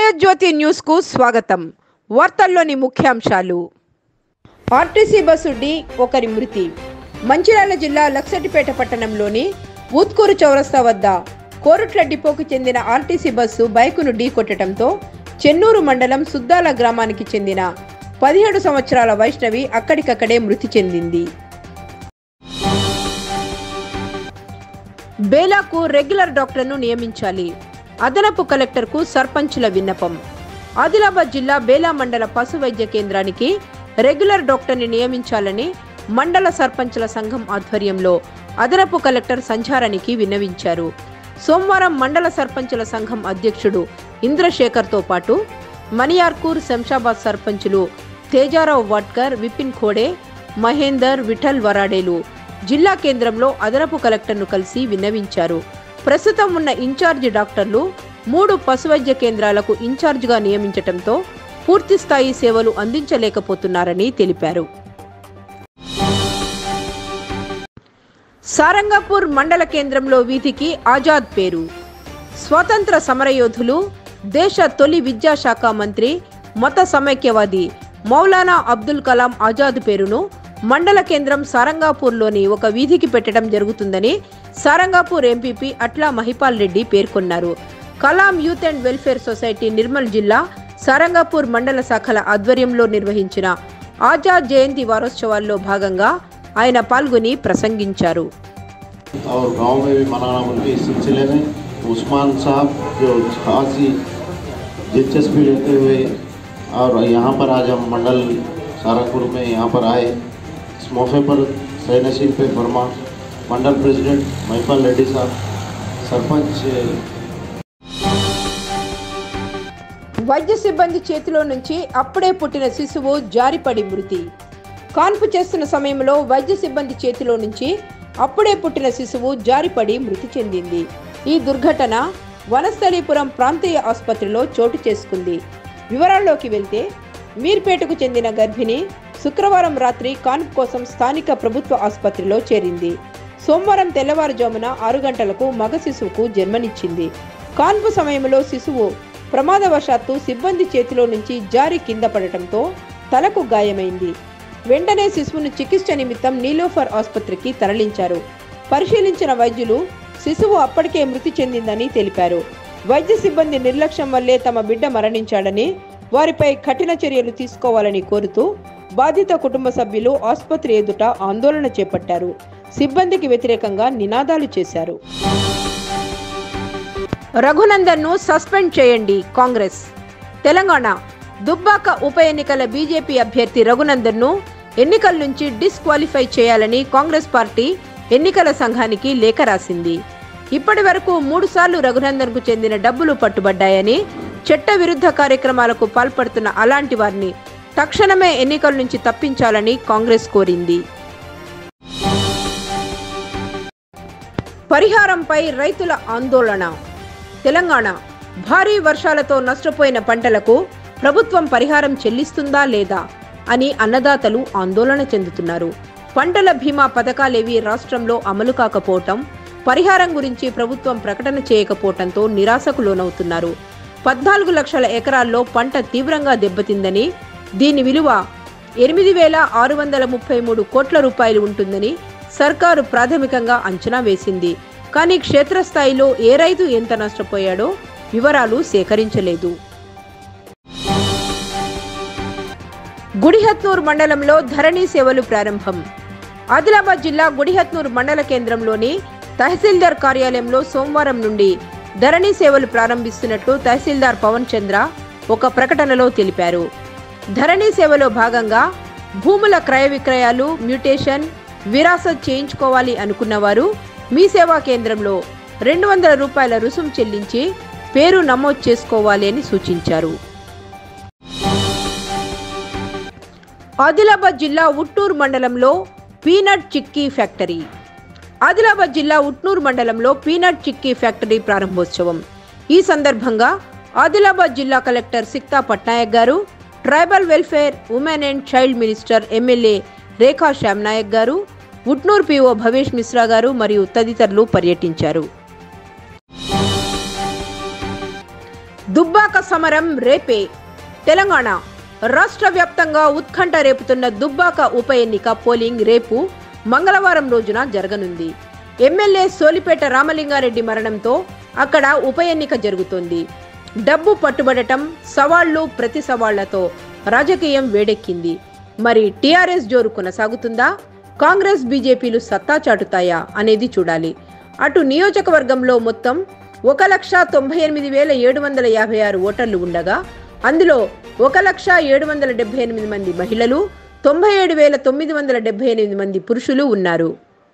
ఆంధ్రజ్యోతి న్యూస్కు స్వాగతం వార్తల్లోని ముఖ్యాంశాలు ఆర్టీసీ బస్సు డి ఒకరి మృతి మంచిర్యాల జిల్లా లక్సటిపేట పట్టణంలోని ఊత్కూరు చౌరస్తా వద్ద కోరుట్ల డిపోకు చెందిన ఆర్టీసీ బస్సు బైకును ఢీ కొట్టడంతో చెన్నూరు మండలం సుద్దాల గ్రామానికి చెందిన పదిహేడు సంవత్సరాల వైష్ణవి అక్కడికక్కడే మృతి చెందింది బేలాకు రెగ్యులర్ డాక్టర్ను నియమించాలి అదనపు కలెక్టర్కు సర్పంచుల విన్నపం ఆదిలాబాద్ జిల్లా బేలా మండల పశు వైద్య కేంద్రానికి రెగ్యులర్ డాక్టర్ని నియమించాలని మండల సర్పంచుల సంఘం ఆధ్వర్యంలో అదనపు కలెక్టర్ సంచారానికి విన్నవించారు సోమవారం మండల సర్పంచుల సంఘం అధ్యక్షుడు ఇంద్రశేఖర్తో పాటు మణియార్కూర్ శంషాబాద్ సర్పంచులు తేజారావు వాడ్కర్ విపిన్ ఖోడే మహేందర్ విఠల్ వరాడేలు జిల్లా కేంద్రంలో అదనపు కలెక్టర్ను కలిసి విన్నవించారు ప్రస్తుతం ఉన్న ఇన్ఛార్జి డాక్టర్లు మూడు పశువైద్య కేంద్రాలకు ఇన్ఛార్జిగా నియమించటంతో పూర్తి స్థాయి సేవలు అందించలేకపోతున్నారని తెలిపారు సారంగపూర్ మండల కేంద్రంలో వీధికి ఆజాద్ పేరు స్వాతంత్ర సమరయోధులు దేశ తొలి విద్యాశాఖ మంత్రి మత సమైక్యవాది మౌలానా అబ్దుల్ కలాం ఆజాద్ పేరును మండల కేంద్రం సారంగాపూర్లోని ఒక వీధికి పెట్టడం జరుగుతుందని సారంగాపూర్ ఎంపీపీ అట్లా మహిపాల్ రెడ్డి పేర్కొన్నారు Kalam youth and welfare society Nirmal జిల్లా సారంగాపూర్ మండల శాఖల ఆధ్వర్యంలో నిర్వహించిన ఆజాద్ జయంతి వారోత్సవాల్లో భాగంగా ఆయన పాల్గొని ప్రసంగించారు और गांव में भी मनाना बोल के इस सिलसिले में उस्मान साहब जो खासी दिलचस्पी लेते हुए और यहाँ पर आज हम मंडल सारंगपुर में यहाँ पर आए इस मौके पर सही नसीब पे वर्मा मंडल प्रेसिडेंट महिपाल रेड्डी साहब सरपंच వైద్య సిబ్బంది చేతిలో నుంచి అప్పుడే పుట్టిన శిశువు జారిపడి మృతి కాన్పు చేస్తున్న సమయంలో వైద్య సిబ్బంది చేతిలో నుంచి అప్పుడే పుట్టిన శిశువు జారిపడి మృతి చెందింది ఈ దుర్ఘటన వనస్థలీపురం ప్రాంతీయ ఆసుపత్రిలో చోటు చేసుకుంది వివరాల్లోకి వెళ్తే మీర్పేటకు చెందిన గర్భిణి శుక్రవారం రాత్రి కాన్పు కోసం స్థానిక ప్రభుత్వ ఆసుపత్రిలో చేరింది సోమవారం తెల్లవారుజామున ఆరు గంటలకు మగ శిశువుకు జన్మనిచ్చింది కాన్పు సమయంలో శిశువు ప్రమాదవశాత్తు సిబ్బంది చేతిలో నుంచి జారి కింద పడటంతో తలకు గాయమైంది వెంటనే శిశువును చికిత్స నిమిత్తం నీలోఫర్ ఆసుపత్రికి తరలించారు పరిశీలించిన వైద్యులు శిశువు అప్పటికే మృతి చెందిందని తెలిపారు వైద్య సిబ్బంది నిర్లక్ష్యం వల్లే తమ బిడ్డ మరణించాడని వారిపై కఠిన చర్యలు తీసుకోవాలని కోరుతూ బాధిత కుటుంబ సభ్యులు ఆసుపత్రి ఎదుట ఆందోళన చేపట్టారు సిబ్బందికి వ్యతిరేకంగా నినాదాలు చేశారు రఘునందన్ను సస్పెండ్ చేయండి కాంగ్రెస్ తెలంగాణ దుబ్బాక ఉప ఎన్నికల బీజేపీ అభ్యర్థి రఘునందన్ను ఎన్నికల నుంచి డిస్క్వాలిఫై చేయాలని కాంగ్రెస్ పార్టీ ఎన్నికల సంఘానికి లేఖ రాసింది ఇప్పటి వరకు మూడుసార్లు రఘునందన్కు చెందిన డబ్బులు పట్టుబడ్డాయని చట్ట విరుద్ధ కార్యక్రమాలకు పాల్పడుతున్న అలాంటి వారిని తక్షణమే ఎన్నికల నుంచి తప్పించాలని కాంగ్రెస్ కోరింది పరిహారంపై రైతుల ఆందోళన తెలంగాణ భారీ వర్షాలతో నష్టపోయిన పంటలకు ప్రభుత్వం పరిహారం చెల్లిస్తుందా లేదా అని అన్నదాతలు ఆందోళన చెందుతున్నారు పంటల బీమా పథకాలేవి రాష్ట్రంలో అమలు కాకపోవటం పరిహారం గురించి ప్రభుత్వం ప్రకటన చేయకపోవటంతో నిరాశకు లోనవుతున్నారు పద్నాలుగు లక్షల ఎకరాల్లో పంట తీవ్రంగా దెబ్బతిందని దీని విలువ ఎనిమిది వేల ఆరు వందల ముప్పై మూడు కోట్ల రూపాయలు ఉంటుందని సర్కారు ప్రాథమికంగా అంచనా వేసింది కానీ క్షేత్రస్థాయిలో ఏ రైతు ఎంత నష్టపోయాడో వివరాలు సేకరించలేదు గుడిహత్నూర్ మండలంలో ధరణి సేవలు ప్రారంభం ఆదిలాబాద్ జిల్లా గుడిహత్నూర్ మండల కేంద్రంలోని తహసీల్దార్ కార్యాలయంలో సోమవారం నుండి ధరణి సేవలు ప్రారంభిస్తున్నట్లు తహసీల్దార్ పవన్ చంద్ర ఒక ప్రకటనలో తెలిపారు ధరణి సేవలో భాగంగా భూముల క్రయ విక్రయాలు మ్యూటేషన్ విరాసత్ చేయించుకోవాలి అనుకున్నవారు మీ సేవా కేంద్రంలో రెండు వందల రూపాయల రుసుం చెల్లించి పేరు నమోదు చేసుకోవాలి అని సూచించారు ఆదిలాబాద్ జిల్లా ఉట్నూరు మండలంలో పీనట్ చిక్కీ ఫ్యాక్టరీ ఆదిలాబాద్ జిల్లా ఉట్నూరు మండలంలో పీనట్ చిక్కీ ఫ్యాక్టరీ ప్రారంభోత్సవం ఈ సందర్భంగా ఆదిలాబాద్ జిల్లా collector Sikta Patnaik garu tribal welfare women and child minister MLA Rekha Shyam Nayak garu Utnoor PO Bhavesh Mishra గారు మరియు తదితరులు పర్యటించారు దుబ్బాక సమరం రేపే తెలంగాణ రాష్ట్ర వ్యాప్తంగా ఉత్కంఠ రేపుతున్న దుబ్బాక ఉప ఎన్నిక పోలింగ్ రేపు మంగళవారం రోజున జరగనుంది ఎమ్మెల్యే సోలిపేట రామలింగారెడ్డి మరణంతో అక్కడ ఉప ఎన్నిక జరుగుతోంది డబ్బు పట్టుబడటం సవాళ్లు ప్రతి సవాళ్లతో రాజకీయం వేడెక్కింది మరి టీఆర్ఎస్ జోరు కొనసాగుతుందా కాంగ్రెస్ బీజేపీలు సత్తా చాటుతాయా అనేది చూడాలి అటు నియోజకవర్గంలో మొత్తం ఒక లక్ష తొంభై ఎనిమిది వేల ఏడు వందల యాభై ఆరు ఓటర్లు ఉండగా అందులో ఒక లక్ష ఏడు వందల డెబ్బై ఎనిమిది మంది మహిళలు తొంభై ఏడు వేల తొమ్మిది వందల డెబ్బై ఎనిమిది మంది పురుషులు ఉన్నారు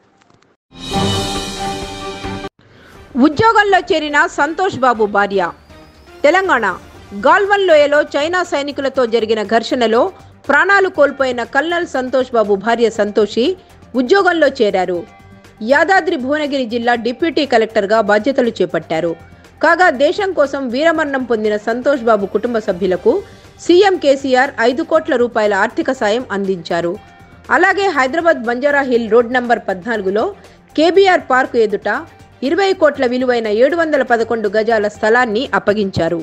ఉద్యోగంలో చేరిన సంతోష్ బాబు భార్య తెలంగాణ గాల్వన్ లోయలో చైనా సైనికులతో జరిగిన ఘర్షణలో ప్రాణాలు కోల్పోయిన కల్నల్ సంతోష్ బాబు భార్య సంతోషి ఉద్యోగంలో చేరారు యాదాద్రి భువనగిరి జిల్లా డిప్యూటీ కలెక్టర్గా బాధ్యతలు చేపట్టారు కాగా దేశం కోసం వీరమరణం పొందిన సంతోష్ బాబు కుటుంబ సభ్యులకు సీఎం కేసీఆర్ ఐదు కోట్ల రూపాయల ఆర్థిక సాయం అందించారు అలాగే Hyderabad Banjara hill road number పద్నాలుగులో కేబీఆర్ పార్కు ఎదుట ఇరవై కోట్ల విలువైన ఏడు వందల పదకొండు గజాల స్థలాన్ని అప్పగించారు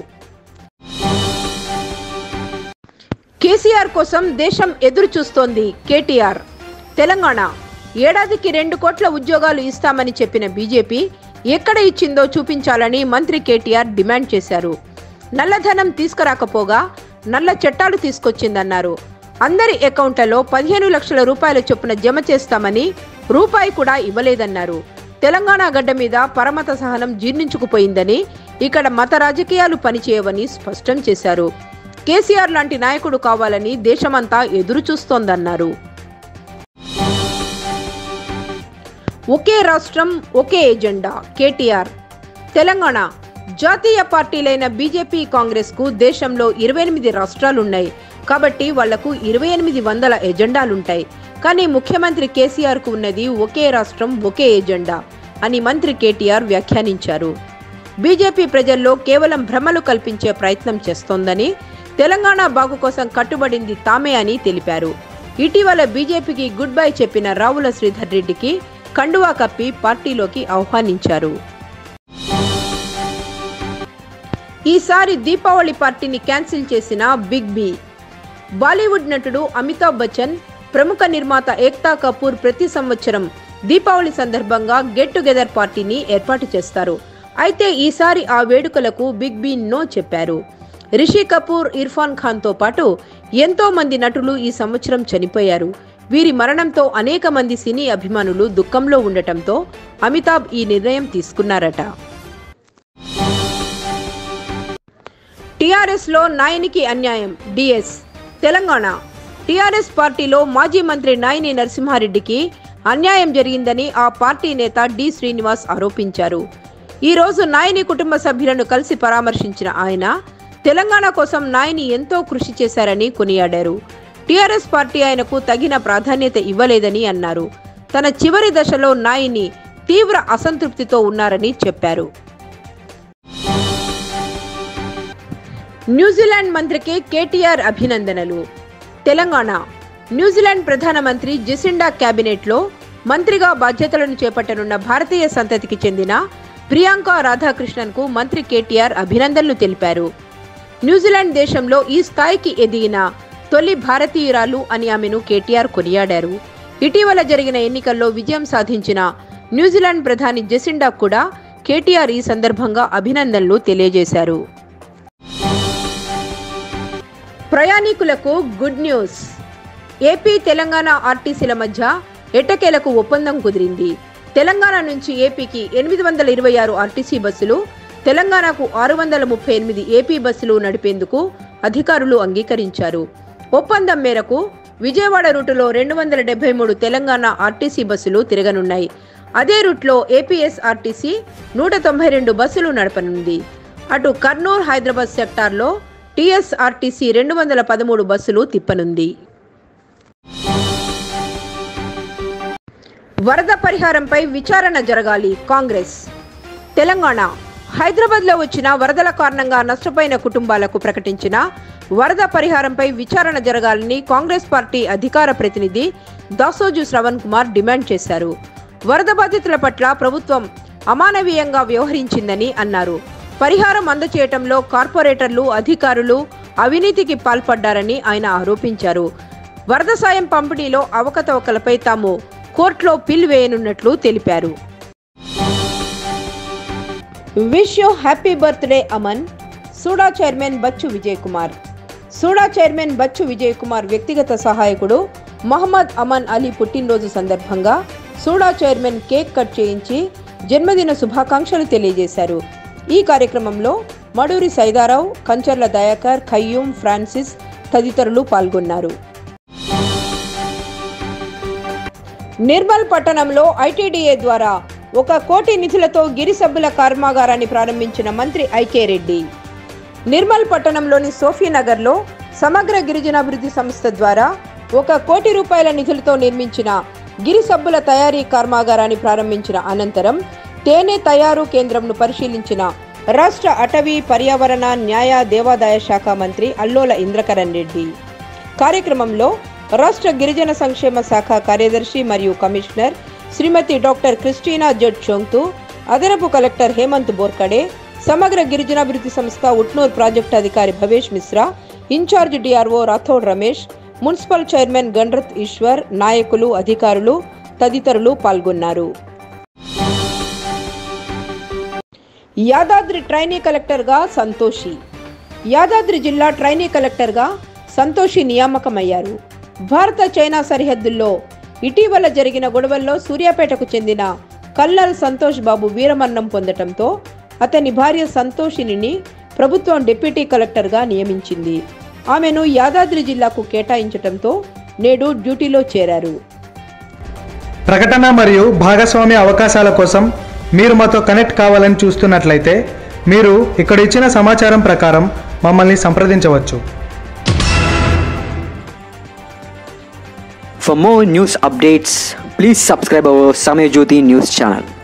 కేసీఆర్ కోసం దేశం ఎదురు చూస్తోంది కేటీఆర్ తెలంగాణ ఏడాదికి రెండు కోట్ల ఉద్యోగాలు ఇస్తామని చెప్పిన బీజేపీ ఎక్కడ ఇచ్చిందో చూపించాలని మంత్రి కేటీఆర్ డిమాండ్ చేశారు నల్లధనం తీసుకురాకపోగా నల్ల చట్టాలు తీసుకొచ్చిందన్నారు అందరి అకౌంట్లలో పదిహేను లక్షల రూపాయల చొప్పున జమ చేస్తామని రూపాయి కూడా ఇవ్వలేదన్నారు తెలంగాణ గడ్డ మీద పరమత సహనం జీర్ణించుకుపోయిందని ఇక్కడ మత రాజకీయాలు పనిచేయవని స్పష్టం చేశారు కేసీఆర్ లాంటి నాయకుడు కావాలని దేశమంతా ఎదురు చూస్తోందన్నారు ఒకే రాష్ట్రం ఒకే ఎజెండా కేటీఆర్ తెలంగాణ జాతీయ పార్టీలైన బీజేపీ కాంగ్రెస్ కు దేశంలో ఇరవై ఎనిమిది రాష్ట్రాలున్నాయి కాబట్టి వాళ్లకు ఇరవై ఎనిమిది వందల ఎజెండాలుంటాయి కానీ ముఖ్యమంత్రి కేసీఆర్ కు ఉన్నది ఒకే రాష్ట్రం ఒకే ఎజెండా అని మంత్రి కేటీఆర్ వ్యాఖ్యానించారు బీజేపీ ప్రజల్లో కేవలం భ్రమలు కల్పించే ప్రయత్నం చేస్తోందని తెలంగాణ బాగు కోసం కట్టుబడింది తామే అని తెలిపారు ఇటీవల బీజేపీకి గుడ్ బై చెప్పిన రావుల శ్రీధర్ రెడ్డికి కండువా కప్పి పార్టీలోకి ఆహ్వానించారు ఈసారి దీపావళి పార్టీని క్యాన్సిల్ చేసిన బిగ్ బి బాలీవుడ్ నటుడు అమితాబ్ బచ్చన్ ప్రముఖ నిర్మాత ఏక్తా కపూర్ ప్రతి సంవత్సరం దీపావళి సందర్భంగా గెట్ టుగెదర్ పార్టీని ఏర్పాటు చేస్తారు అయితే ఈసారి ఆ వేడుకలకు బిగ్ బి నో చెప్పారు రిషి కపూర్ ఇర్ఫాన్ ఖాన్తో పాటు ఎంతో మంది నటులు ఈ సంవత్సరం చనిపోయారు వీరి మరణంతో అనేక మంది సినీ అభిమానులు దుఃఖంలో ఉండటంతో అమితాబ్ ఈ నిర్ణయం తీసుకున్నారట టీఆర్ఎస్ లో నాయనికి అన్యాయం డిఎస్ తెలంగాణ టీఆర్ఎస్ పార్టీలో మాజీ మంత్రి నాయని నరసింహారెడ్డికి అన్యాయం జరిగిందని ఆ పార్టీ నేత డి శ్రీనివాస్ ఆరోపించారు ఈ రోజు నాయని కుటుంబ సభ్యులను కలిసి పరామర్శించిన ఆయన తెలంగాణ కోసం నాయని ఎంతో కృషి చేశారని కొనియాడారు టీఆర్ఎస్ పార్టీ ఆయనకు తగిన ప్రాధాన్యత ఇవ్వలేదని అన్నారు తన చివరి దశలో నాయని తీవ్ర అసంతృప్తితో ఉన్నారని చెప్పారు న్యూజిలాండ్ మంత్రికి కేటీఆర్ అభినందనలు తెలంగాణ న్యూజిలాండ్ ప్రధానమంత్రి జెసిండా క్యాబినెట్లో మంత్రిగా బాధ్యతలను చేపట్టనున్న భారతీయ సంతతికి చెందిన ప్రియాంక రాధాకృష్ణన్కు మంత్రి కేటీఆర్ అభినందనలు తెలిపారు న్యూజిలాండ్ దేశంలో ఈ స్థాయికి ఎదిగిన తొలి భారతీయురాలు అని ఆమెను కేటీఆర్ కొనియాడారు ఇటీవల జరిగిన ఎన్నికల్లో విజయం సాధించిన న్యూజిలాండ్ ప్రధాని జెసిండా కూడా కేటీఆర్ ఈ సందర్భంగా అభినందనలు తెలియజేశారు ప్రయాణికులకు గుడ్ న్యూస్ ఏపీ తెలంగాణ ఆర్టీసీల మధ్య ఎట్టకేలకు ఒప్పందం కుదిరింది తెలంగాణ నుంచి ఏపీకి ఎనిమిది వందల ఇరవై ఆరు ఆర్టీసీ బస్సులు తెలంగాణకు ఆరు వందల ముప్పై ఎనిమిది ఏపీ బస్సులు నడిపేందుకు అధికారులు అంగీకరించారు ఒప్పందం మేరకు విజయవాడ రూటులో రెండు వందల డెబ్బై మూడు తెలంగాణ ఆర్టీసీ బస్సులు తిరగనున్నాయి అదే రూట్లో ఏపీఎస్ ఆర్టీసీ నూట తొంభై రెండు బస్సులు నడపనుంది అటు కర్నూలు హైదరాబాద్ సెక్టార్లో టీఎస్ఆర్టీసీ రెండు వందల పదమూడు బస్సులు తిప్పనుంది వరద పరిహారంపై విచారణ జరగాలి కాంగ్రెస్ తెలంగాణ హైదరాబాద్లో వచ్చిన వరదల కారణంగా నష్టపోయిన కుటుంబాలకు ప్రకటించిన వరద పరిహారంపై విచారణ జరగాలని కాంగ్రెస్ పార్టీ అధికార ప్రతినిధి దాసోజు శ్రవణ్ కుమార్ డిమాండ్ చేశారు వరద బాధితుల పట్ల ప్రభుత్వం అమానవీయంగా వ్యవహరించిందని అన్నారు పరిహారం అందచేయటంలో కార్పొరేటర్లు అధికారులు అవినీతికి పాల్పడ్డారని ఆయన ఆరోపించారు వరద సాయం పంపిణీలో అవకతవకలపై తాము కోర్టులో పిల్ వేయనున్నట్లు తెలిపారు wish you happy birthday Aman SUDA chairman Bachchu Vijay Kumar SUDA chairman Bachchu Vijay Kumar వ్యక్తిగత సహాయకుడు మహమ్మద్ అమన్ అలీ పుట్టినరోజు సందర్భంగా సూడా చైర్మన్ కేక్ కట్ చేయించి జన్మదిన శుభాకాంక్షలు తెలియజేశారు ఈ కార్యక్రమంలో మడూరి సైదారావు కంచర్ల దయాకర్ ఖయ్యూం ఫ్రాన్సిస్ తదితరులు పాల్గొన్నారు నిర్మల్ పట్టణంలో ఐటీడీఏ ద్వారా ఒక కోటి నిధులతో గిరి సబ్బుల కర్మాగారాన్ని ప్రారంభించిన మంత్రి ఐకే రెడ్డి నిర్మల్ పట్టణంలోని సోఫీనగర్లో సమగ్ర గిరిజనాభివృద్ధి సంస్థ ద్వారా ఒక కోటి రూపాయల నిధులతో నిర్మించిన గిరి సబ్బుల తయారీ కర్మాగారాన్ని ప్రారంభించిన అనంతరం తేనె తయారు కేంద్రంను పరిశీలించిన రాష్ట్ర అటవీ పర్యావరణ న్యాయ దేవాదాయ శాఖ మంత్రి అల్లోల ఇంద్రకరణ్ రెడ్డి కార్యక్రమంలో రాష్ట్ర గిరిజన సంక్షేమ శాఖ కార్యదర్శి మరియు commissioner Srimathi doctor Christina Z Chongthu అదనపు కలెక్టర్ హేమంత్ బోర్కడే సమగ్ర గిరిజనాభివృద్ధి సంస్థ ఉట్నూర్ ప్రాజెక్టు అధికారి Bhavesh Mishra incharge DRO Rathod Ramesh municipal chairman Gandrath Eshwar నాయకులు అధికారులు తదితరులు పాల్గొన్నారు యాదాద్రి ట్రైనీ కలెక్టర్గా సంతోషి యాదాద్రి జిల్లా ట్రైనీ కలెక్టర్గా సంతోషి నియామకమయ్యారు భారత చైనా సరిహద్దుల్లో ఇటీవల జరిగిన గొడవల్లో సూర్యాపేటకు చెందిన కల్లల్ సంతోష్ బాబు వీరమరణం పొందటంతో అతని భార్య సంతోషిని ప్రభుత్వం డిప్యూటీ కలెక్టర్గా నియమించింది ఆమెను యాదాద్రి జిల్లాకు కేటాయించటంతో నేడు డ్యూటీలో చేరారు ప్రకటన మరియు భాగస్వామ్య అవకాశాల కోసం మీరు మాతో కనెక్ట్ కావాలని చూస్తున్నట్లయితే మీరు ఇక్కడ ఇచ్చిన సమాచారం ప్రకారం మమ్మల్ని సంప్రదించవచ్చు For more news updates, please subscribe our Samay Jyoti news channel.